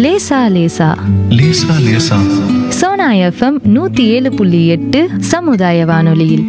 லேசா லேசா லேசா லேசா சோனா எஃப்எம் நூத்தி ஏழு புள்ளி எட்டு சமுதாய வானொலியில்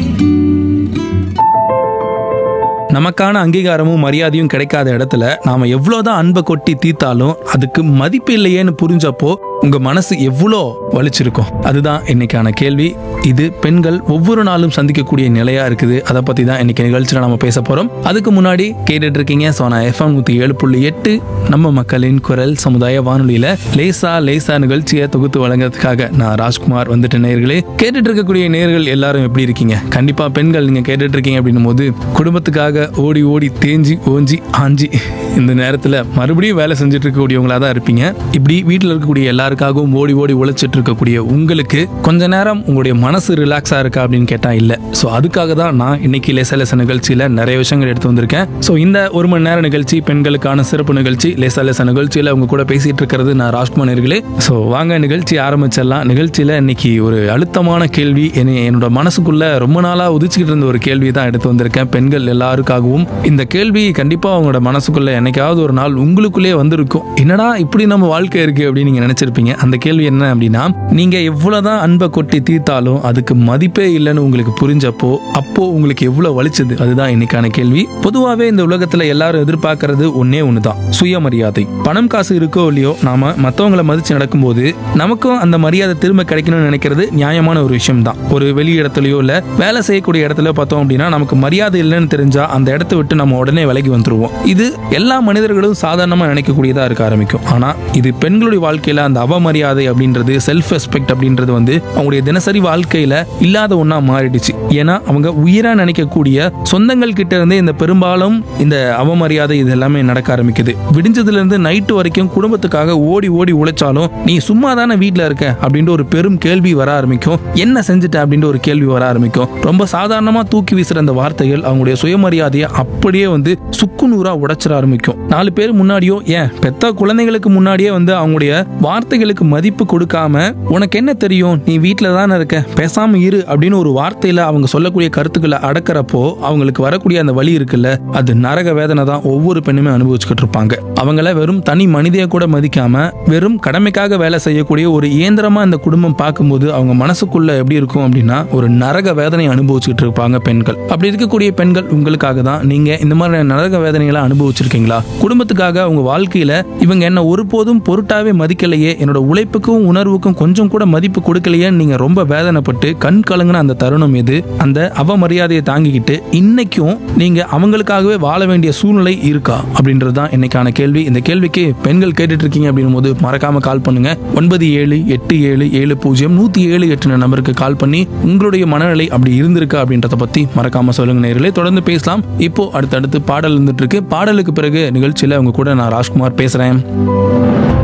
நமக்கான அங்கீகாரமும் மரியாதையும் கிடைக்காத இடத்துல நாம எவ்வளோதான் அன்பை கொட்டி தீர்த்தாலும் அதுக்கு மதிப்பு இல்லையேன்னு புரிஞ்சப்போ உங்க மனசு எவ்வளோ வலிச்சிருக்கும் அதுதான் இன்னைக்கான கேள்வி இது பெண்கள் ஒவ்வொரு நாளும் சந்திக்கக்கூடிய நிலையா இருக்குது அதை பத்தி தான் இன்னைக்கு நிகழ்ச்சியில் நம்ம பேச போறோம் அதுக்கு முன்னாடி கேட்டுட்டு இருக்கீங்க சோனா எஃப்எம் நூத்தி ஏழு புள்ளி எட்டு நம்ம மக்களின் குரல் சமுதாய வானொலியில லேசா லேசா நிகழ்ச்சியை தொகுத்து வழங்குறதுக்காக நான் ராஜ்குமார் வந்துட்டு நேர்களே கேட்டுட்டு இருக்கக்கூடிய நேர்கள் எல்லாரும் எப்படி இருக்கீங்க கண்டிப்பா பெண்கள் நீங்க கேட்டுட்டு இருக்கீங்க அப்படின்னும் போது குடும்பத்துக்காக ஓடி ஓடி தேஞ்சி ஓஞ்சி ஆஞ்சி இந்த நேரத்தில் மறுபடியும் வேலை செஞ்சுட்டு இருக்கக்கூடியவங்களா தான் இருப்பீங்க இப்படி வீட்டில் இருக்கக்கூடிய எல்லாருக்காகவும் ஓடி ஓடி உழைச்சிட்டு இருக்கக்கூடிய உங்களுக்கு கொஞ்ச நேரம் உங்களுடைய மனசு ரிலாக்ஸாக இருக்கா அப்படின்னு கேட்டால் இல்லை ஸோ அதுக்காக தான் நான் இன்னைக்கு லேசா லேசா நிகழ்ச்சியில் நிறைய விஷயங்கள் எடுத்து வந்திருக்கேன் ஸோ இந்த ஒரு மணி நேர நிகழ்ச்சி பெண்களுக்கான சிறப்பு நிகழ்ச்சி லேசா லேசா நிகழ்ச்சியில் உங்க கூட பேசிட்டு இருக்கிறது நான் ராஜ்குமார் நேர்களே ஸோ வாங்க நிகழ்ச்சி ஆரம்பிச்சிடலாம் நிகழ்ச்சியில் இன்னைக்கு ஒரு அழுத்தமான கேள்வி என்னை என்னோட மனசுக்குள்ள ரொம்ப நாளாக உதிச்சுக்கிட்டு இருந்த ஒரு கேள்வி தான் எடுத்து வந்திருக்கேன் பெண்கள் எல்லாருக்காகவும் இந்த கேள்வி கண்டிப்பாக அவங்களோட மனசுக்குள்ள என்னைக்காவது ஒரு நாள் உங்களுக்குள்ளே வந்திருக்கும் என்னடா இப்படி நம்ம வாழ்க்கை இருக்கு அப்படின்னு நீங்க நினைச்சிருப்பீங்க அந்த கேள்வி என்ன அப்படின்னா நீங்க எவ்வளவுதான் அன்பை கொட்டி தீர்த்தாலும் அதுக்கு மதிப்பே இல்லைன்னு உங்களுக்கு புரிஞ்சப்போ அப்போ உங்களுக்கு எவ்வளவு வலிச்சது அதுதான் இன்னைக்கான கேள்வி பொதுவாகவே இந்த உலகத்துல எல்லாரும் எதிர்பார்க்கறது ஒன்னே ஒண்ணுதான் சுயமரியாதை பணம் காசு இருக்கோ இல்லையோ நாம மத்தவங்கள மதிச்சு நடக்கும்போது நமக்கும் அந்த மரியாதை திரும்ப கிடைக்கணும்னு நினைக்கிறது நியாயமான ஒரு விஷயம் தான் ஒரு வெளி இடத்துலயோ இல்ல வேலை செய்யக்கூடிய இடத்துல பார்த்தோம் அப்படின்னா நமக்கு மரியாதை இல்லைன்னு தெரிஞ்சா அந்த இடத்த விட்டு நம்ம உடனே விலகி வந்துருவோம் இது எல்லா மனிதர்களும் சாதாரணமா நினைக்கக்கூடியதா இருக்க ஆரம்பிக்கும் ஆனா இது பெண்களுடைய வாழ்க்கையில அந்த அவமரியாதை அப்படின்றது செல்ஃப் ரெஸ்பெக்ட் அப்படின்றது வந்து அவங்களுடைய தினசரி வாழ்க்கையில இல்லாத ஒண்ணா மாறிடுச்சு ஏன்னா அவங்க உயிரா நினைக்கக்கூடிய சொந்தங்கள் கிட்ட இருந்தே இந்த பெரும்பாலும் இந்த அவமரியாதை இது எல்லாமே நடக்க ஆரம்பிக்குது விடிஞ்சதுல இருந்து நைட்டு வரைக்கும் குடும்பத்துக்காக ஓடி ஓடி உழைச்சாலும் நீ சும்மா தானே வீட்டில் இருக்க அப்படின்ற ஒரு பெரும் கேள்வி வர ஆரம்பிக்கும் என்ன செஞ்சுட்ட அப்படின்ற ஒரு கேள்வி வர ஆரம்பிக்கும் ரொம்ப சாதாரணமா தூக்கி வீசுற அந்த வார்த்தைகள் அவங்களுடைய சுயமரியாதையை அப்படியே வந்து சுக்குநூறா உடைச்சிட ஆரம்பிக்கும் நாலு பேர் முன்னாடியோ ஏன் பெத்த குழந்தைகளுக்கு முன்னாடியே வந்து அவங்களுடைய வார்த்தைகளுக்கு மதிப்பு கொடுக்காம உனக்கு என்ன தெரியும் நீ வீட்டில் தானே இருக்க பேசாம இரு அப்படின்னு ஒரு வார்த்தையில அவங்க சொல்லக்கூடிய கருத்துக்களை அடக்கிறப்போ அவங்களுக்கு வரக்கூடிய அந்த வலி இருக்குல்ல அது நரக வேதனை தான் ஒவ்வொரு பெண்ணுமே அனுபவிச்சுக்கிட்டு இருப்பாங்க அவங்கள வெறும் தனி மனிதைய கூட மதிக்காம வெறும் கடமைக்காக வேலை செய்யக்கூடிய ஒரு இயந்திரமா இந்த குடும்பம் பார்க்கும்போது அவங்க மனசுக்குள்ள எப்படி இருக்கும் அப்படின்னா ஒரு நரக வேதனை அனுபவிச்சுட்டு இருப்பாங்க பெண்கள் அப்படி இருக்கக்கூடிய பெண்கள் உங்களுக்காக தான் நீங்க இந்த மாதிரி நரக வேதனைகளை அனுபவிச்சிருக்கீங்களா குடும்பத்துக்காக உங்க வாழ்க்கையில இவங்க என்ன ஒருபோதும் பொருட்டாவே மதிக்கலையே என்னோட உழைப்புக்கும் உணர்வுக்கும் கொஞ்சம் கூட மதிப்பு கொடுக்கலையே நீங்க ரொம்ப வேதனைப்பட்டு கண் கலங்கின அந்த தருணம் எது அந்த அவமரியாதையை தாங்கிக்கிட்டு இன்னைக்கும் நீங்க அவங்களுக்காகவே வாழ வேண்டிய சூழ்நிலை இருக்கா அப்படின்றது தான் இன்னைக்கான கேள்வி இந்த கேள்விக்கு பெண்கள் கேட்டுட்டு இருக்கீங்க அப்படின்னும் போது மறக்காம கால் பண்ணுங்க ஒன்பது ஏழு எட்டு ஏழு ஏழு பூஜ்ஜியம் நூத்தி ஏழு எட்டு நம்பருக்கு கால் பண்ணி உங்களுடைய மனநிலை அப்படி இருந்திருக்கா அப்படின்றத பத்தி மறக்காம சொல்லுங்க நேர்களே தொடர்ந்து பேசலாம் இப்போ அடுத்தடுத்து பாடல் இருந்துட்டு இருக்கு பாடலுக்கு பிறகு நிகழ்ச்சியில உங்க கூட நான் ராஜ்குமார் பேசுறேன்